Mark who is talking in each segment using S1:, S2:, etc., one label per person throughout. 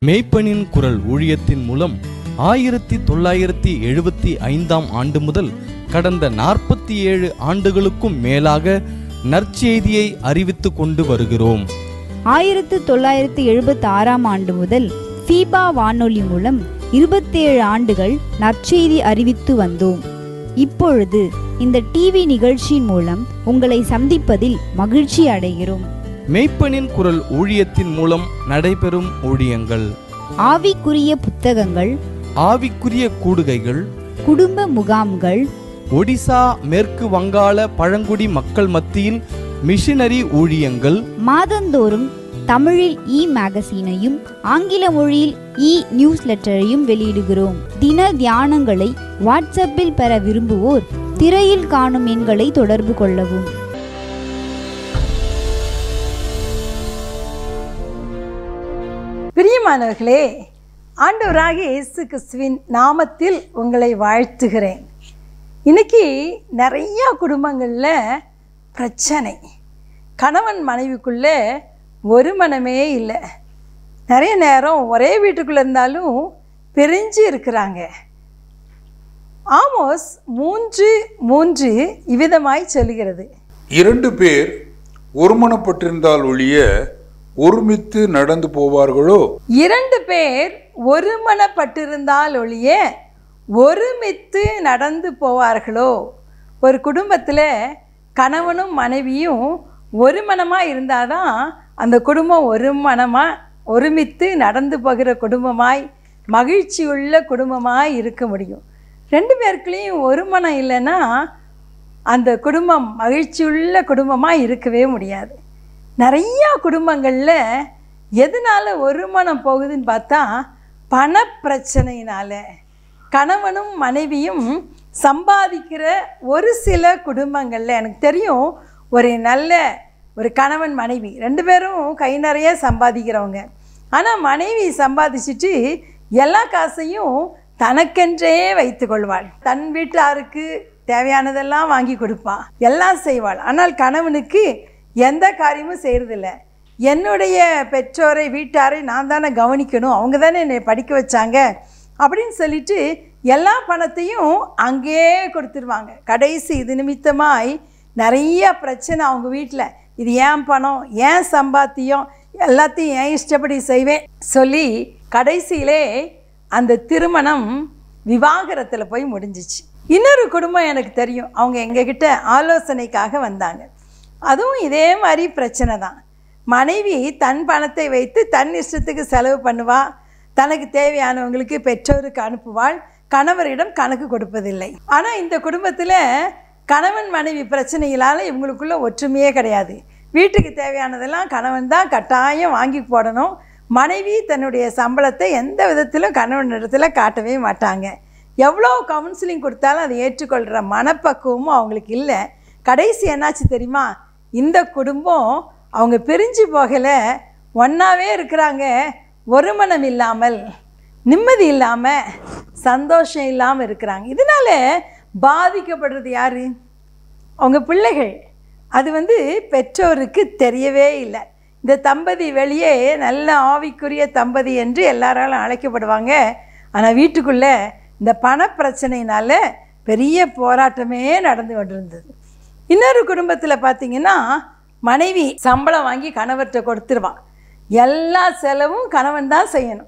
S1: மேய்ப்பனின் குரல் ஊழியத்தின் மூலம் ஆயிரத்தி தொள்ளாயிரத்தி எழுபத்தி ஐந்தாம் ஆண்டு முதல் கடந்த நாற்பத்தி ஏழு ஆண்டுகளுக்கும் மேலாக நற்செய்தியை அறிவித்து கொண்டு வருகிறோம்
S2: ஆயிரத்து தொள்ளாயிரத்து எழுபத்தி ஆறாம் ஆண்டு முதல் ஃபீபா வானொலி மூலம் இருபத்தேழு ஆண்டுகள் நற்செய்தி அறிவித்து வந்தோம் இப்பொழுது இந்த டிவி நிகழ்ச்சியின் மூலம் உங்களை சந்திப்பதில் மகிழ்ச்சி அடைகிறோம்
S1: மேய்ப்பனின் குரல் ஊழியத்தின் மூலம் நடைபெறும் ஊழியங்கள்
S2: ஆவிக்குரிய புத்தகங்கள்
S1: ஆவிக்குரிய கூடுகைகள்
S2: குடும்ப முகாம்கள்
S1: ஒடிசா மேற்கு வங்காள பழங்குடி மக்கள் மத்தியில் மிஷனரி ஊழியங்கள்
S2: மாதந்தோறும் தமிழில் இ மேகசீனையும் ஆங்கில மொழியில் இ நியூஸ் லெட்டரையும் வெளியிடுகிறோம் தின தியானங்களை வாட்ஸ்அப்பில் பெற விரும்புவோர் திரையில் காணும் எண்களை தொடர்பு கொள்ளவும்
S3: பிரியமானவர்களே ஆண்டவராகிய இயேசு கிறிஸ்துவின் நாமத்தில் உங்களை வாழ்த்துகிறேன் இன்னைக்கு நிறையா குடும்பங்களில் பிரச்சனை கணவன் மனைவிக்குள்ளே ஒரு மனமே இல்லை நிறைய நேரம் ஒரே வீட்டுக்குள்ளே இருந்தாலும் பிரிஞ்சு இருக்கிறாங்க ஆமோஸ் மூன்று மூன்று இவ்விதமாய் சொல்கிறது
S4: இரண்டு பேர் ஒருமனப்பட்டிருந்தால் ஒழிய ஒருமித்து நடந்து போவார்களோ
S3: இரண்டு பேர் ஒருமனப்பட்டிருந்தால் ஒழிய ஒருமித்து நடந்து போவார்களோ ஒரு குடும்பத்தில் கணவனும் மனைவியும் ஒரு மனமாக இருந்தால் தான் அந்த குடும்பம் ஒரு மனமாக ஒருமித்து நடந்து போகிற குடும்பமாய் மகிழ்ச்சியுள்ள குடும்பமாய் இருக்க முடியும் ரெண்டு பேருக்குள்ளேயும் ஒரு மனம் இல்லைன்னா அந்த குடும்பம் மகிழ்ச்சியுள்ள குடும்பமாக இருக்கவே முடியாது நிறையா குடும்பங்களில் எதனால் ஒரு மனம் போகுதுன்னு பார்த்தா பணப்பிரச்சனையினால கணவனும் மனைவியும் சம்பாதிக்கிற ஒரு சில குடும்பங்களில் எனக்கு தெரியும் ஒரு நல்ல ஒரு கணவன் மனைவி ரெண்டு பேரும் கை நிறைய சம்பாதிக்கிறவங்க ஆனால் மனைவி சம்பாதிச்சுட்டு எல்லா காசையும் தனக்கென்றே வைத்து கொள்வாள் தன் வீட்டாருக்கு தேவையானதெல்லாம் வாங்கி கொடுப்பாள் எல்லாம் செய்வாள் ஆனால் கணவனுக்கு எந்த காரியமும் செய்கிறதில்ல என்னுடைய பெற்றோரை வீட்டாரை நான் தானே கவனிக்கணும் அவங்க தானே என்னை படிக்க வச்சாங்க அப்படின்னு சொல்லிட்டு எல்லா பணத்தையும் அங்கேயே கொடுத்துருவாங்க கடைசி இது நிமித்தமாய் நிறைய பிரச்சனை அவங்க வீட்டில் இது ஏன் பணம் ஏன் சம்பாத்தியம் எல்லாத்தையும் ஏன் இஷ்டப்படி செய்வேன் சொல்லி கடைசியிலே அந்த திருமணம் விவாகரத்தில் போய் முடிஞ்சிச்சு இன்னொரு குடும்பம் எனக்கு தெரியும் அவங்க எங்ககிட்ட ஆலோசனைக்காக வந்தாங்க அதுவும் இதே மாதிரி பிரச்சனை தான் மனைவி தன் பணத்தை வைத்து தன் இஷ்டத்துக்கு செலவு பண்ணுவா தனக்கு தேவையானவங்களுக்கு பெற்றோருக்கு அனுப்புவாள் கணவரிடம் கணக்கு கொடுப்பதில்லை ஆனால் இந்த குடும்பத்தில் கணவன் மனைவி பிரச்சனைகளால் இவங்களுக்குள்ள ஒற்றுமையே கிடையாது வீட்டுக்கு தேவையானதெல்லாம் கணவன் தான் கட்டாயம் வாங்கி போடணும் மனைவி தன்னுடைய சம்பளத்தை எந்த விதத்திலும் கணவனிடத்தில் காட்டவே மாட்டாங்க எவ்வளோ கவுன்சிலிங் கொடுத்தாலும் அதை ஏற்றுக்கொள்கிற மனப்பக்குவமும் அவங்களுக்கு இல்லை கடைசி என்னாச்சு தெரியுமா இந்த குடும்பம் அவங்க பிரிஞ்சு போகலை ஒன்றாவே இருக்கிறாங்க ஒரு மனம் இல்லாமல் நிம்மதி இல்லாமல் சந்தோஷம் இல்லாமல் இருக்கிறாங்க இதனால பாதிக்கப்படுறது யார் அவங்க பிள்ளைகள் அது வந்து பெற்றோருக்கு தெரியவே இல்லை இந்த தம்பதி வெளியே நல்ல ஆவிக்குரிய தம்பதி என்று எல்லாராலும் அழைக்கப்படுவாங்க ஆனால் வீட்டுக்குள்ளே இந்த பணப்பிரச்சனையினால பெரிய போராட்டமே நடந்து கொண்டிருந்தது இன்னொரு குடும்பத்தில் பார்த்தீங்கன்னா மனைவி சம்பளம் வாங்கி கணவர்கிட்ட கொடுத்துருவான் எல்லா செலவும் கணவன் தான் செய்யணும்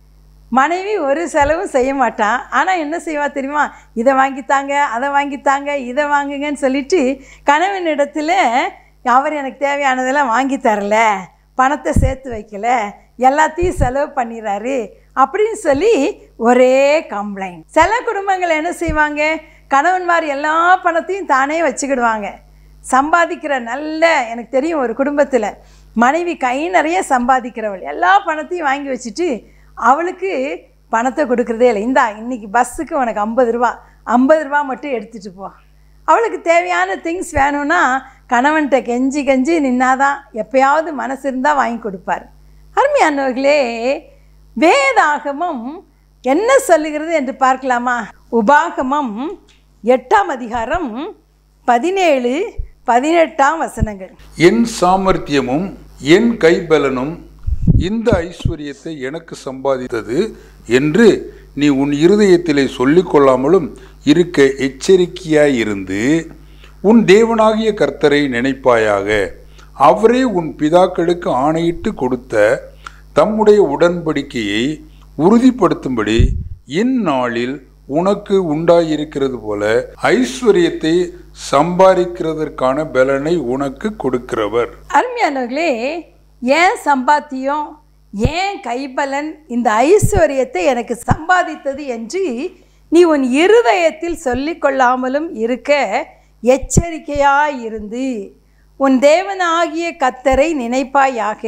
S3: மனைவி ஒரு செலவும் செய்ய மாட்டான் ஆனால் என்ன செய்வா தெரியுமா இதை வாங்கித்தாங்க அதை வாங்கித்தாங்க இதை வாங்குங்கன்னு சொல்லிட்டு கணவனிடத்தில் அவர் எனக்கு தேவையானதெல்லாம் வாங்கி தரல பணத்தை சேர்த்து வைக்கல எல்லாத்தையும் செலவு பண்ணிடுறாரு அப்படின்னு சொல்லி ஒரே கம்ப்ளைண்ட் சில குடும்பங்கள் என்ன செய்வாங்க கணவன்மார் எல்லா பணத்தையும் தானே வச்சுக்கிடுவாங்க சம்பாதிக்கிற நல்ல எனக்கு தெரியும் ஒரு குடும்பத்தில் மனைவி கை நிறைய சம்பாதிக்கிறவள் எல்லா பணத்தையும் வாங்கி வச்சுட்டு அவளுக்கு பணத்தை கொடுக்குறதே இல்லை இந்தா இன்னைக்கு பஸ்ஸுக்கு உனக்கு ஐம்பது ரூபா ஐம்பது ரூபா மட்டும் எடுத்துகிட்டு போ அவளுக்கு தேவையான திங்ஸ் வேணும்னா கணவன்கிட்ட கெஞ்சி கெஞ்சி நின்னாதான் எப்பயாவது மனசு இருந்தால் வாங்கி கொடுப்பார் அருமையானவர்களே வேதாகமம் என்ன சொல்லுகிறது என்று பார்க்கலாமா உபாகமம் எட்டாம் அதிகாரம் பதினேழு பதினெட்டாம் வசனங்கள்
S4: என் சாமர்த்தியமும் என் கைபலனும் இந்த ஐஸ்வர்யத்தை எனக்கு சம்பாதித்தது என்று நீ உன் இருதயத்திலே சொல்லிக் கொள்ளாமலும் இருக்க எச்சரிக்கையாயிருந்து உன் தேவனாகிய கர்த்தரை நினைப்பாயாக அவரே உன் பிதாக்களுக்கு ஆணையிட்டு கொடுத்த தம்முடைய உடன்படிக்கையை உறுதிப்படுத்தும்படி இந்நாளில் உனக்கு உண்டாயிருக்கிறது போல ஐஸ்வர்யத்தை சம்பாதிக்கிறதற்கான பலனை உனக்கு கொடுக்கிறவர்
S3: அருமையானவர்களே ஏன் சம்பாத்தியம் ஏன் கைபலன் இந்த ஐஸ்வர்யத்தை எனக்கு சம்பாதித்தது என்று நீ உன் இருதயத்தில் சொல்லிக் கொள்ளாமலும் இருக்க எச்சரிக்கையாயிருந்து உன் தேவனாகிய கத்தரை நினைப்பாயாக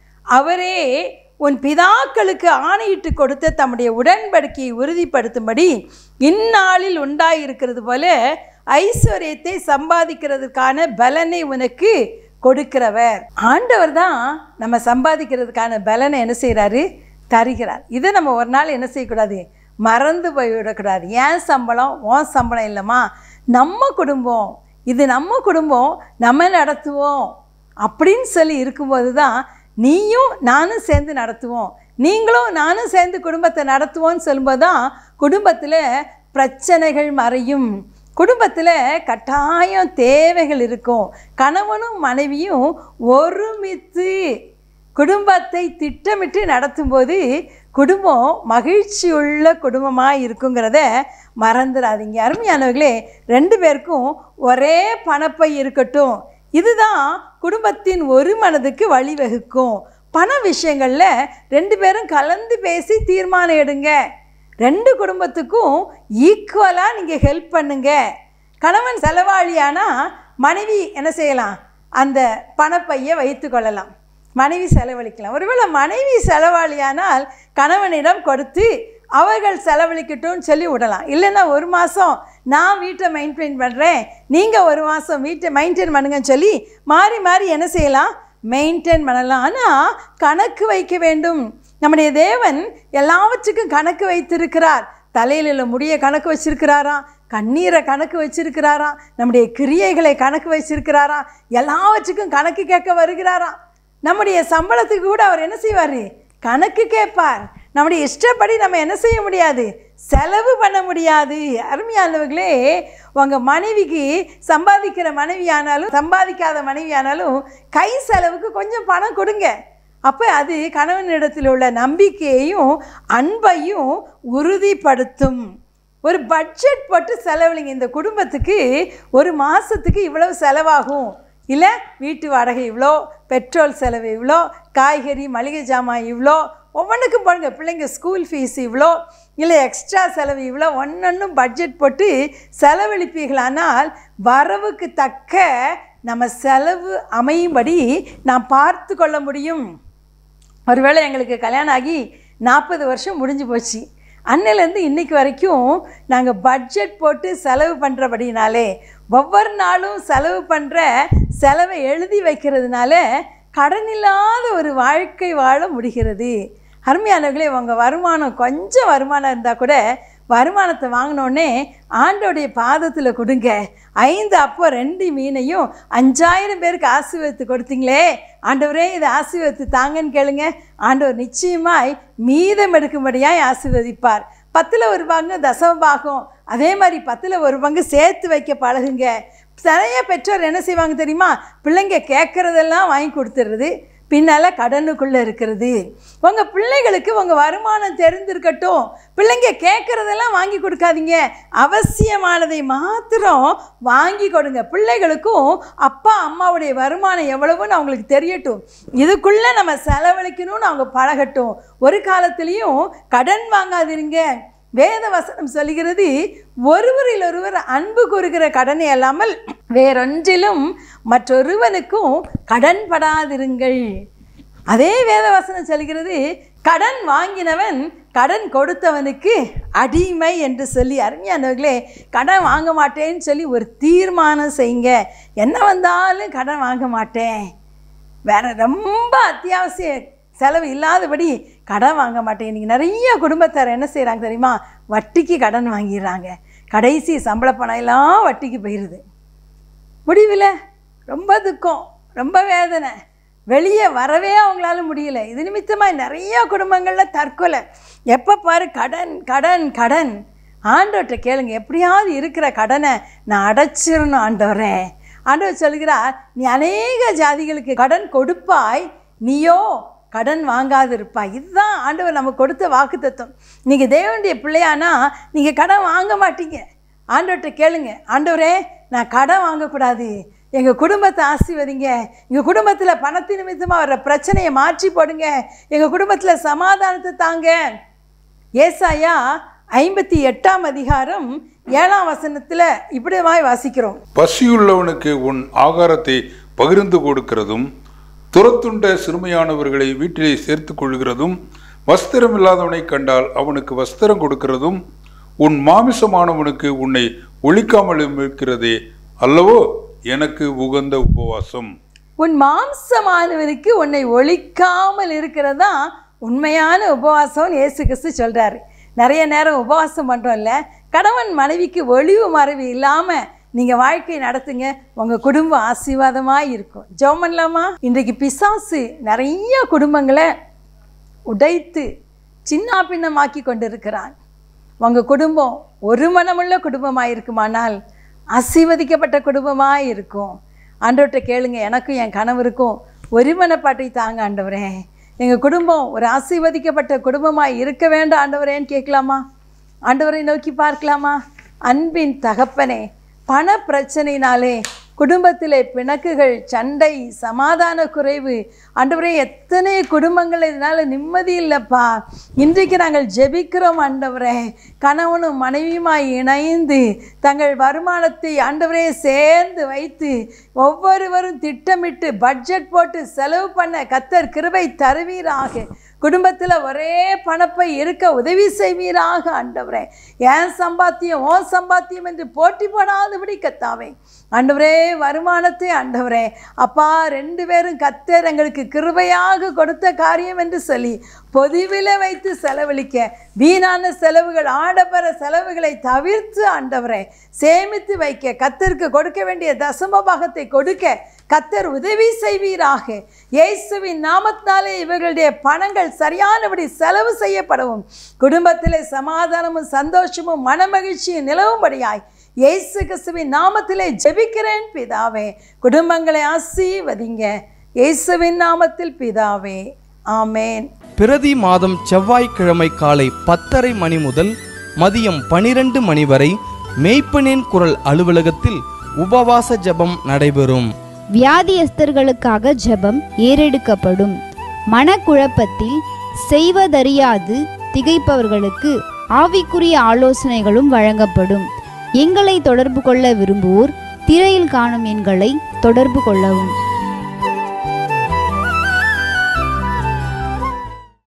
S3: அவரே உன் பிதாக்களுக்கு ஆணையிட்டு கொடுத்த தம்முடைய உடன்படிக்கையை உறுதிப்படுத்தும்படி இந்நாளில் உண்டாயிருக்கிறது போல ஐஸ்வர்யத்தை சம்பாதிக்கிறதுக்கான பலனை உனக்கு கொடுக்கிறவர் ஆண்டவர் தான் நம்ம சம்பாதிக்கிறதுக்கான பலனை என்ன செய்கிறாரு தருகிறார் இதை நம்ம ஒரு நாள் என்ன செய்யக்கூடாது மறந்து போய்விடக்கூடாது ஏன் சம்பளம் உன் சம்பளம் இல்லைம்மா நம்ம குடும்பம் இது நம்ம குடும்பம் நம்ம நடத்துவோம் அப்படின்னு சொல்லி இருக்கும்போது தான் நீயும் நானும் சேர்ந்து நடத்துவோம் நீங்களும் நானும் சேர்ந்து குடும்பத்தை நடத்துவோம்னு சொல்லும்போது தான் குடும்பத்தில் பிரச்சனைகள் மறையும் குடும்பத்தில் கட்டாயம் தேவைகள் இருக்கும் கணவனும் மனைவியும் ஒருமித்து குடும்பத்தை திட்டமிட்டு நடத்தும்போது குடும்பம் மகிழ்ச்சியுள்ள குடும்பமாக இருக்குங்கிறத மறந்துடாதீங்க அருமையானவர்களே ரெண்டு பேருக்கும் ஒரே பணப்பை இருக்கட்டும் இதுதான் குடும்பத்தின் ஒரு மனதுக்கு வழிவகுக்கும் பண விஷயங்களில் ரெண்டு பேரும் கலந்து பேசி தீர்மானம் எடுங்க ரெண்டு குடும்பத்துக்கும் ஈக்குவலாக நீங்கள் ஹெல்ப் பண்ணுங்க கணவன் செலவாளியானா மனைவி என்ன செய்யலாம் அந்த பணப்பையை வைத்து கொள்ளலாம் மனைவி செலவழிக்கலாம் ஒருவேளை மனைவி செலவாளியானால் கணவனிடம் கொடுத்து அவர்கள் செலவழிக்கட்டும்னு சொல்லி விடலாம் இல்லைன்னா ஒரு மாதம் நான் வீட்டை மெயின்டைன் பண்ணுறேன் நீங்கள் ஒரு மாதம் வீட்டை மெயின்டைன் பண்ணுங்கன்னு சொல்லி மாறி மாறி என்ன செய்யலாம் மெயின்டைன் பண்ணலாம் ஆனால் கணக்கு வைக்க வேண்டும் நம்முடைய தேவன் எல்லாவற்றுக்கும் கணக்கு வைத்திருக்கிறார் தலையில் உள்ள முடிய கணக்கு வச்சிருக்கிறாராம் கண்ணீரை கணக்கு வச்சிருக்கிறாராம் நம்முடைய கிரியைகளை கணக்கு வச்சிருக்கிறாராம் எல்லாவற்றுக்கும் கணக்கு கேட்க வருகிறாராம் நம்முடைய சம்பளத்துக்கு கூட அவர் என்ன செய்வார் கணக்கு கேட்பார் நம்முடைய இஷ்டப்படி நம்ம என்ன செய்ய முடியாது செலவு பண்ண முடியாது அருமையானவர்களே உங்கள் மனைவிக்கு சம்பாதிக்கிற மனைவி ஆனாலும் சம்பாதிக்காத மனைவி ஆனாலும் கை செலவுக்கு கொஞ்சம் பணம் கொடுங்க அப்போ அது கணவனிடத்தில் உள்ள நம்பிக்கையையும் அன்பையும் உறுதிப்படுத்தும் ஒரு பட்ஜெட் போட்டு செலவழிங்க இந்த குடும்பத்துக்கு ஒரு மாதத்துக்கு இவ்வளவு செலவாகும் இல்லை வீட்டு வாடகை இவ்வளோ பெட்ரோல் செலவு இவ்வளோ காய்கறி மளிகை ஜாமான் இவ்வளோ ஒவ்வொன்றுக்கும் போடுங்க பிள்ளைங்க ஸ்கூல் ஃபீஸ் இவ்வளோ இல்லை எக்ஸ்ட்ரா செலவு இவ்வளோ ஒன்றொன்றும் பட்ஜெட் போட்டு செலவழிப்பீர்களானால் வரவுக்கு தக்க நம்ம செலவு அமையும்படி நாம் பார்த்து கொள்ள முடியும் ஒருவேளை எங்களுக்கு கல்யாணம் ஆகி நாற்பது வருஷம் முடிஞ்சு போச்சு அன்னிலேருந்து இன்னைக்கு வரைக்கும் நாங்கள் பட்ஜெட் போட்டு செலவு பண்ணுறபடினாலே ஒவ்வொரு நாளும் செலவு பண்ணுற செலவை எழுதி வைக்கிறதுனால கடன் இல்லாத ஒரு வாழ்க்கை வாழ முடிகிறது அருமையானவர்களே உங்கள் வருமானம் கொஞ்சம் வருமானம் இருந்தால் கூட வருமானத்தை வாங்கினோடனே ஆண்டோடைய பாதத்தில் கொடுங்க ஐந்து அப்போ ரெண்டு மீனையும் அஞ்சாயிரம் பேருக்கு ஆசீர்வதித்து கொடுத்தீங்களே ஆண்டவரே இதை ஆசீர்வதித்து தாங்கன்னு கேளுங்க ஆண்டவர் நிச்சயமாய் மீதம் எடுக்கும்படியாய் ஆசீர்வதிப்பார் பத்தில் ஒரு பங்கு தசம பாகம் அதே மாதிரி பத்தில் ஒரு பங்கு சேர்த்து வைக்க பழகுங்க நிறைய பெற்றோர் என்ன செய்வாங்க தெரியுமா பிள்ளைங்க கேட்குறதெல்லாம் வாங்கி கொடுத்துடுறது பின்னால் கடனுக்குள்ளே இருக்கிறது உங்கள் பிள்ளைகளுக்கு உங்கள் வருமானம் தெரிந்திருக்கட்டும் பிள்ளைங்க கேட்குறதெல்லாம் வாங்கி கொடுக்காதீங்க அவசியமானதை மாத்திரம் வாங்கி கொடுங்க பிள்ளைகளுக்கும் அப்பா அம்மாவுடைய வருமானம் எவ்வளவுன்னு அவங்களுக்கு தெரியட்டும் இதுக்குள்ளே நம்ம செலவழிக்கணும்னு அவங்க பழகட்டும் ஒரு காலத்துலேயும் கடன் வாங்காதீங்க வேத வசனம் சொல்லுகிறது ஒருவரில் ஒருவர் அன்பு கூறுகிற கடனை அல்லாமல் வேறொன்றிலும் மற்றொருவனுக்கும் கடன் படாதிருங்கள் அதே வேத வசனம் சொல்கிறது கடன் வாங்கினவன் கடன் கொடுத்தவனுக்கு அடிமை என்று சொல்லி அருமையானவர்களே கடன் வாங்க மாட்டேன்னு சொல்லி ஒரு தீர்மானம் செய்யுங்க என்ன வந்தாலும் கடன் வாங்க மாட்டேன் வேற ரொம்ப அத்தியாவசிய செலவு இல்லாதபடி கடன் வாங்க மாட்டேன் இன்றைக்கி நிறைய குடும்பத்தார் என்ன செய்கிறாங்க தெரியுமா வட்டிக்கு கடன் வாங்கிடுறாங்க கடைசி சம்பள பணம் எல்லாம் வட்டிக்கு போயிடுது முடிவில் ரொம்ப துக்கம் ரொம்ப வேதனை வெளியே வரவே அவங்களால முடியல இது நிமித்தமாக நிறைய குடும்பங்களில் தற்கொலை எப்போ பாரு கடன் கடன் கடன் ஆண்டவர்கிட்ட கேளுங்க எப்படியாவது இருக்கிற கடனை நான் அடைச்சிடணும் ஆண்டவரே ஆண்டவர் சொல்கிறார் நீ அநேக ஜாதிகளுக்கு கடன் கொடுப்பாய் நீயோ கடன் வாங்காது இருப்பாய் இதுதான் ஆண்டவர் நமக்கு கொடுத்த வாக்குத்தத்தம் நீங்கள் தேவனுடைய பிள்ளையானா நீங்கள் கடன் வாங்க மாட்டீங்க ஆண்டவர்கிட்ட கேளுங்க ஆண்டவரே நான் கடன் வாங்கக்கூடாது எங்கள் குடும்பத்தை ஆசீர்வதிங்க எங்கள் குடும்பத்தில் பணத்து நிமித்தமாக வர்ற பிரச்சனையை மாற்றி போடுங்க எங்கள் குடும்பத்தில் சமாதானத்தை தாங்க ஏசாயா ஐம்பத்தி எட்டாம் அதிகாரம் ஏழாம் வசனத்தில் இப்படிவாய் வாசிக்கிறோம்
S4: பசியுள்ளவனுக்கு உன் ஆகாரத்தை பகிர்ந்து கொடுக்கிறதும் துரத்துண்ட சிறுமையானவர்களை வீட்டிலே சேர்த்துக் கொள்கிறதும் வஸ்திரம் இல்லாதவனை கண்டால் அவனுக்கு வஸ்திரம் கொடுக்கிறதும் உன் மாமிசமானவனுக்கு உன்னை ஒழிக்காமல் இருக்கிறதே அல்லவோ எனக்கு உகந்த உபவாசம்
S3: உன் மாம்சமானவனுக்கு உன்னை ஒழிக்காமல் இருக்கிறதா உண்மையான உபவாசம்னு இயேசு கிறிஸ்து சொல்கிறாரு நிறைய நேரம் உபவாசம் பண்ணுறோம்ல கணவன் மனைவிக்கு ஒளிவு மறைவு இல்லாமல் நீங்கள் வாழ்க்கை நடத்துங்க உங்கள் குடும்பம் ஆசீர்வாதமாக இருக்கும் ஜெபம் பண்ணலாமா இன்றைக்கு பிசாசு நிறைய குடும்பங்களை உடைத்து சின்ன பின்னமாக்கி கொண்டிருக்கிறான் உங்கள் குடும்பம் ஒரு மனமுள்ள குடும்பமாக இருக்குமானால் ஆசீர்வதிக்கப்பட்ட குடும்பமாக இருக்கும் ஆண்டவர்கிட்ட கேளுங்க எனக்கும் என் கணவருக்கும் ஒரு மனப்பாட்டை தாங்க ஆண்டவரே எங்கள் குடும்பம் ஒரு ஆசீர்வதிக்கப்பட்ட குடும்பமாக இருக்க வேண்டும் ஆண்டவரேன்னு கேட்கலாமா ஆண்டவரை நோக்கி பார்க்கலாமா அன்பின் தகப்பனே பண பிரச்சனையினாலே குடும்பத்திலே பிணக்குகள் சண்டை சமாதான குறைவு ஆண்டவரே எத்தனை குடும்பங்கள் இதனால் நிம்மதி இல்லைப்பா இன்றைக்கு நாங்கள் ஜெபிக்கிறோம் ஆண்டவரே கணவனும் மனைவியுமாய் இணைந்து தங்கள் வருமானத்தை ஆண்டவரே சேர்ந்து வைத்து ஒவ்வொருவரும் திட்டமிட்டு பட்ஜெட் போட்டு செலவு பண்ண கத்தர் கிருபை தருவீராக குடும்பத்தில் ஒரே பணப்பை இருக்க உதவி செய்வீராக ஆண்டவரே ஏன் சம்பாத்தியம் ஓ சம்பாத்தியம் என்று போட்டி போடாதபடி கத்தாவே ஆண்டவரே வருமானத்தை ஆண்டவரே அப்பா ரெண்டு பேரும் கத்தர் எங்களுக்கு கிருபையாக கொடுத்த காரியம் என்று சொல்லி பொதுவில் வைத்து செலவழிக்க வீணான செலவுகள் ஆடம்பர செலவுகளை தவிர்த்து ஆண்டவரே சேமித்து வைக்க கத்தருக்கு கொடுக்க வேண்டிய தசம பாகத்தை கொடுக்க கத்தர் உதவி செய்வீராக இயேசுவின் நாமத்தினாலே இவர்களுடைய பணங்கள் சரியானபடி செலவு செய்யப்படவும் குடும்பத்திலே சமாதானமும் சந்தோஷமும் மனமகிழ்ச்சியும் நிலவும்படியாய் இயேசு கிறிஸ்துவின் நாமத்திலே ஜெபிக்கிறேன் பிதாவே குடும்பங்களை ஆசீர்வதிங்க இயேசுவின் நாமத்தில் பிதாவே ஆமேன்
S1: பிரதி மாதம் செவ்வாய்க்கிழமை காலை பத்தரை மணி முதல் மதியம் பனிரெண்டு மணி வரை மேய்ப்பனின் குரல் அலுவலகத்தில் உபவாச ஜெபம் நடைபெறும்
S2: வியாதியஸ்தர்களுக்காக ஜெபம் ஏறெடுக்கப்படும் மனக்குழப்பத்தில் செய்வதறியாது திகைப்பவர்களுக்கு ஆவிக்குரிய ஆலோசனைகளும் வழங்கப்படும் எங்களை தொடர்பு கொள்ள விரும்புவோர் திரையில் காணும் எண்களை தொடர்பு கொள்ளவும்